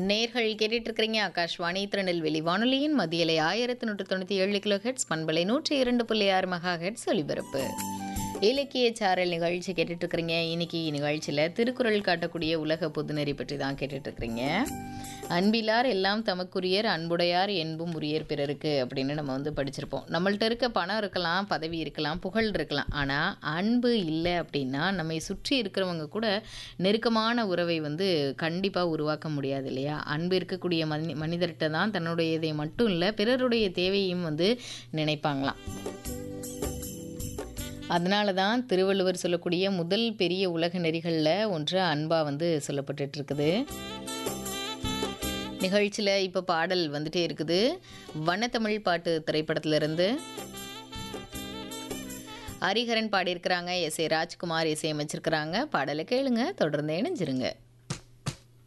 நேர்கள் கேட்டுட்டு இருக்கிறீங்க ஆகாஷ்வாணி திருநெல்வேலி வானொலியின் மத்தியலை ஆயிரத்தி நூற்று தொண்ணூற்றி ஏழு கிலோ ஹெட்ஸ் பண்பலை நூற்றி இரண்டு புள்ளி ஆறு மெகா ஹெட்ஸ் ஒலிபரப்பு இலக்கிய சாரல் நிகழ்ச்சி கேட்டுட்டு இருக்கிறீங்க இன்னைக்கு நிகழ்ச்சியில் திருக்குறள் காட்டக்கூடிய உலக பொதுநெறி பற்றி தான் கேட்டுட்டு இருக்கிறீங்க அன்பிலார் எல்லாம் தமக்குரியர் அன்புடையார் என்பும் உரியர் பிறருக்கு அப்படின்னு நம்ம வந்து படிச்சிருப்போம் நம்மள்ட்ட இருக்க பணம் இருக்கலாம் பதவி இருக்கலாம் புகழ் இருக்கலாம் ஆனால் அன்பு இல்லை அப்படின்னா நம்மை சுற்றி இருக்கிறவங்க கூட நெருக்கமான உறவை வந்து கண்டிப்பாக உருவாக்க முடியாது இல்லையா அன்பு இருக்கக்கூடிய மனி மனிதர்கிட்ட தான் தன்னுடையதை மட்டும் இல்லை பிறருடைய தேவையும் வந்து நினைப்பாங்களாம் அதனால தான் திருவள்ளுவர் சொல்லக்கூடிய முதல் பெரிய உலக நெறிகளில் ஒன்று அன்பா வந்து சொல்லப்பட்டுட்டு இருக்குது நிகழ்ச்சியில் இப்போ பாடல் வந்துட்டே இருக்குது வனத்தமிழ் பாட்டு திரைப்படத்திலிருந்து ஹரிஹரன் பாடியிருக்கிறாங்க எஸ் ஏ ராஜ்குமார் இசையமைச்சிருக்கிறாங்க பாடலை கேளுங்க தொடர்ந்து இணைஞ்சிருங்க